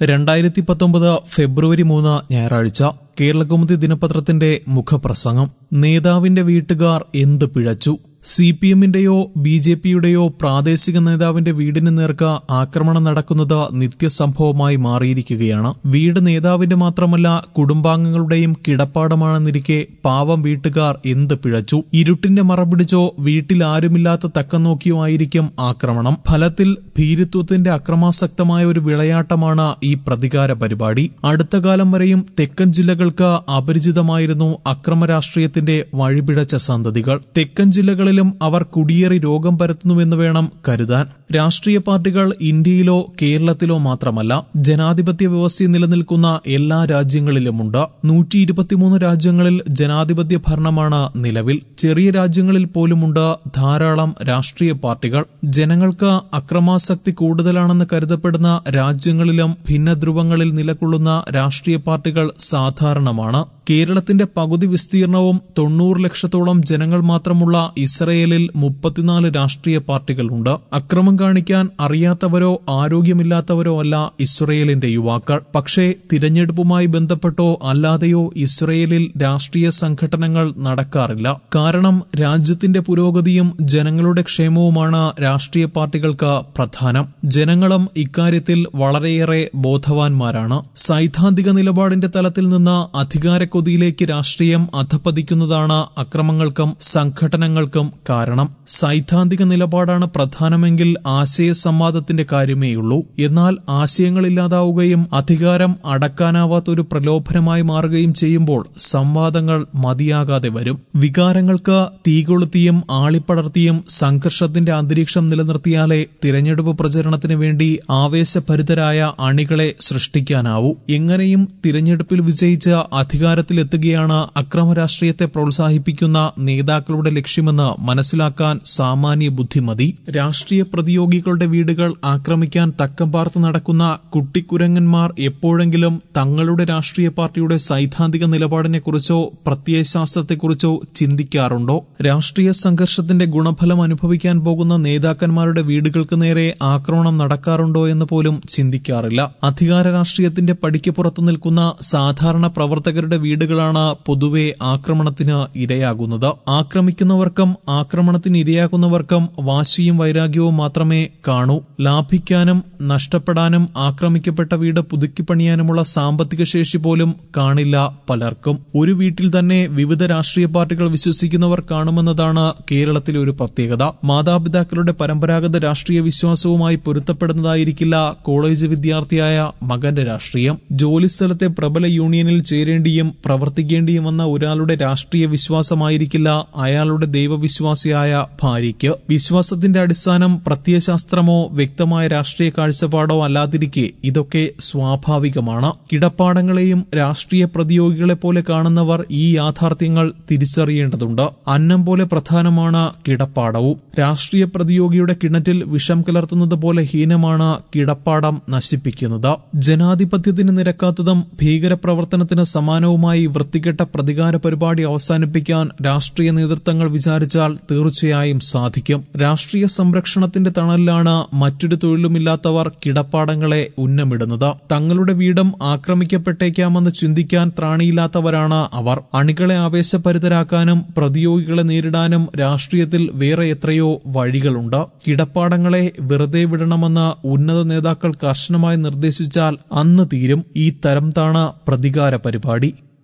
രണ്ടായിരത്തി പത്തൊമ്പത് ഫെബ്രുവരി മൂന്ന് ഞായറാഴ്ച കേരളകൗമുദി ദിനപത്രത്തിന്റെ മുഖപ്രസംഗം നേതാവിന്റെ വീട്ടുകാർ എന്ത് പിഴച്ചു സി പി എമ്മിന്റെയോ ബി ജെ പിയുടെയോ പ്രാദേശിക നേതാവിന്റെ വീടിന് നേർക്ക് ആക്രമണം നടക്കുന്നത് നിത്യസംഭവമായി മാറിയിരിക്കുകയാണ് വീട് നേതാവിന്റെ മാത്രമല്ല കുടുംബാംഗങ്ങളുടെയും കിടപ്പാടമാണെന്നിരിക്കെ പാവം വീട്ടുകാർ എന്ത് പിഴച്ചു ഇരുട്ടിന്റെ മറപിടിച്ചോ വീട്ടിൽ ആരുമില്ലാത്ത തക്കം നോക്കിയോ ആയിരിക്കും ആക്രമണം ഫലത്തിൽ ഭീരുത്വത്തിന്റെ അക്രമാസക്തമായ ഒരു വിളയാട്ടമാണ് ഈ പ്രതികാര പരിപാടി അടുത്ത കാലം വരെയും തെക്കൻ ജില്ലകൾക്ക് അപരിചിതമായിരുന്നു അക്രമ രാഷ്ട്രീയത്തിന്റെ വഴിപിഴച്ച സന്തതികൾ തെക്കൻ ജില്ലകളിലും അവർ കുടിയേറി രോഗം പരത്തുന്നുവെന്ന് വേണം കരുതാൻ രാഷ്ട്രീയ പാർട്ടികൾ ഇന്ത്യയിലോ കേരളത്തിലോ മാത്രമല്ല ജനാധിപത്യ വ്യവസ്ഥ നിലനിൽക്കുന്ന എല്ലാ രാജ്യങ്ങളിലുമുണ്ട് നൂറ്റി ഇരുപത്തിമൂന്ന് രാജ്യങ്ങളിൽ ജനാധിപത്യ ഭരണമാണ് നിലവിൽ ചെറിയ രാജ്യങ്ങളിൽ പോലുമുണ്ട് ധാരാളം രാഷ്ട്രീയ പാർട്ടികൾ ജനങ്ങൾക്ക് അക്രമാസക്തി കൂടുതലാണെന്ന് കരുതപ്പെടുന്ന രാജ്യങ്ങളിലും ഭിന്നധ്രുവങ്ങളിൽ നിലകൊള്ളുന്ന രാഷ്ട്രീയ പാർട്ടികൾ സാധാരണമാണ് കേരളത്തിന്റെ പകുതി വിസ്തീർണവും തൊണ്ണൂറ് ലക്ഷത്തോളം ജനങ്ങൾ മാത്രമുള്ള ഇസ്രയേലിൽ മുപ്പത്തിനാല് രാഷ്ട്രീയ പാർട്ടികളുണ്ട് അക്രമം കാണിക്കാൻ അറിയാത്തവരോ ആരോഗ്യമില്ലാത്തവരോ അല്ല ഇസ്രയേലിന്റെ യുവാക്കൾ പക്ഷേ തിരഞ്ഞെടുപ്പുമായി ബന്ധപ്പെട്ടോ അല്ലാതെയോ ഇസ്രയേലിൽ രാഷ്ട്രീയ സംഘടനകൾ നടക്കാറില്ല കാരണം രാജ്യത്തിന്റെ പുരോഗതിയും ജനങ്ങളുടെ ക്ഷേമവുമാണ് രാഷ്ട്രീയ പാർട്ടികൾക്ക് പ്രധാനം ജനങ്ങളും ഇക്കാര്യത്തിൽ വളരെയേറെ ബോധവാന്മാരാണ് സൈദ്ധാന്തിക നിലപാടിന്റെ തലത്തിൽ നിന്ന് അധികാരക്കൊതിയിലേക്ക് രാഷ്ട്രീയം അധപ്പതിക്കുന്നതാണ് അക്രമങ്ങൾക്കും സംഘടനകൾക്കും കാരണം സൈദ്ധാന്തിക നിലപാടാണ് പ്രധാനമെങ്കിൽ ആശയ സംവാദത്തിന്റെ കാര്യമേയുള്ളൂ എന്നാൽ ആശയങ്ങളില്ലാതാവുകയും അധികാരം അടക്കാനാവാത്ത ഒരു പ്രലോഭനമായി മാറുകയും ചെയ്യുമ്പോൾ സംവാദങ്ങൾ മതിയാകാതെ വരും വികാരങ്ങൾക്ക് തീകൊളുത്തിയും ആളിപ്പടർത്തിയും സംഘർഷത്തിന്റെ അന്തരീക്ഷം നിലനിർത്തിയാലേ തിരഞ്ഞെടുപ്പ് പ്രചരണത്തിന് വേണ്ടി ആവേശഭരിതരായ അണികളെ സൃഷ്ടിക്കാനാവൂ എങ്ങനെയും തിരഞ്ഞെടുപ്പിൽ വിജയിച്ച് അധികാരത്തിലെത്തുകയാണ് അക്രമ രാഷ്ട്രീയത്തെ പ്രോത്സാഹിപ്പിക്കുന്ന നേതാക്കളുടെ ലക്ഷ്യമെന്ന് മനസ്സിലാക്കാൻ സാമാന്യ ബുദ്ധിമതി രാഷ്ട്രീയ പ്രതിയോഗികളുടെ വീടുകൾ ആക്രമിക്കാൻ തക്കം പാർത്ത് നടക്കുന്ന കുട്ടിക്കുരങ്ങന്മാർ എപ്പോഴെങ്കിലും തങ്ങളുടെ രാഷ്ട്രീയ പാർട്ടിയുടെ സൈദ്ധാന്തിക നിലപാടിനെക്കുറിച്ചോ പ്രത്യയശാസ്ത്രത്തെക്കുറിച്ചോ ചിന്തിക്കാറുണ്ടോ രാഷ്ട്രീയ സംഘർഷത്തിന്റെ ഗുണഫലം അനുഭവിക്കാൻ പോകുന്ന നേതാക്കന്മാരുടെ വീടുകൾക്ക് നേരെ ആക്രമണം നടക്കാറുണ്ടോ എന്ന് പോലും ചിന്തിക്കാറില്ല അധികാര രാഷ്ട്രീയത്തിന്റെ പടിക്ക് പുറത്തു നിൽക്കുന്ന സാധാരണ പ്രവർത്തകരുടെ വീടുകളാണ് പൊതുവെ ആക്രമണത്തിന് ഇരയാകുന്നത് ആക്രമിക്കുന്നവർക്കും ആക്രമണത്തിന് ഇരയാകുന്നവർക്കും വാശിയും വൈരാഗ്യവും മാത്രമേ കാണൂ ലാഭിക്കാനും നഷ്ടപ്പെടാനും ആക്രമിക്കപ്പെട്ട വീട് പുതുക്കിപ്പണിയാനുമുള്ള സാമ്പത്തിക ശേഷി പോലും കാണില്ല പലർക്കും ഒരു വീട്ടിൽ തന്നെ വിവിധ രാഷ്ട്രീയ പാർട്ടികൾ വിശ്വസിക്കുന്നവർ കാണുമെന്നതാണ് കേരളത്തിലെ ഒരു പ്രത്യേകത മാതാപിതാക്കളുടെ പരമ്പരാഗത രാഷ്ട്രീയ വിശ്വാസവുമായി പൊരുത്തപ്പെടുന്നതായിരിക്കില്ല കോളേജ് വിദ്യാർത്ഥിയായ മകന്റെ രാഷ്ട്രീയം ജോലിസ്ഥലത്തെ പ്രബല യൂണിയനിൽ ചേരേണ്ടിയും പ്രവർത്തിക്കേണ്ടിയും വന്ന ഒരാളുടെ രാഷ്ട്രീയ വിശ്വാസമായിരിക്കില്ല അയാളുടെ ദൈവവിശ്വാസിയായ ഭാര്യയ്ക്ക് വിശ്വാസത്തിന്റെ അടിസ്ഥാനം പ്രത്യയശാസ്ത്രമോ വ്യക്തമായ രാഷ്ട്രീയ കാഴ്ചപ്പാടോ അല്ലാതിരിക്കെ ഇതൊക്കെ സ്വാഭാവികമാണ് കിടപ്പാടങ്ങളെയും രാഷ്ട്രീയ പ്രതിയോഗികളെ പോലെ കാണുന്നവർ ഈ യാഥാർത്ഥ്യങ്ങൾ തിരിച്ചറിയേണ്ടതുണ്ട് അന്നം പോലെ പ്രധാനമാണ് കിടപ്പാടവും രാഷ്ട്രീയ പ്രതിയോഗിയുടെ കിണറ്റിൽ വിഷം കലർത്തുന്നത് പോലെ ഹീനമാണ് കിടപ്പാടം നശിപ്പിക്കുന്നത് ജനാധിപത്യത്തിന് നിരക്കാത്തതും ഭീകരപ്രവർത്തനത്തിന് സമാനവുമായി വൃത്തികെട്ട പ്രതികാര പരിപാടി അവസാനിപ്പിക്കാൻ രാഷ്ട്രീയ നേതൃത്വങ്ങൾ വിചാരിച്ചാൽ തീർച്ചയായും സാധിക്കും രാഷ്ട്രീയ സംരക്ഷണത്തിന്റെ തണലിലാണ് മറ്റൊരു തൊഴിലുമില്ലാത്തവർ കിടപ്പാടങ്ങളെ ഉന്നമിടുന്നത് തങ്ങളുടെ വീടും ആക്രമിക്കപ്പെട്ടേക്കാമെന്ന് ചിന്തിക്കാൻ ത്രാണിയില്ലാത്തവരാണ് അവർ അണികളെ ആവേശഭരിതരാക്കാനും പ്രതിയോഗികളെ നേരിടാനും രാഷ്ട്രീയത്തിൽ വേറെ എത്രയോ വഴികളുണ്ട് കിടപ്പാടങ്ങളെ വെറുതെ വിടണമെന്ന് ഉന്നത നേതാക്കൾ കർശനമായി നിർദ്ദേശിച്ചാൽ അന്ന് തീരും ഈ തരം താണ പ്രതികാര പരിപാടി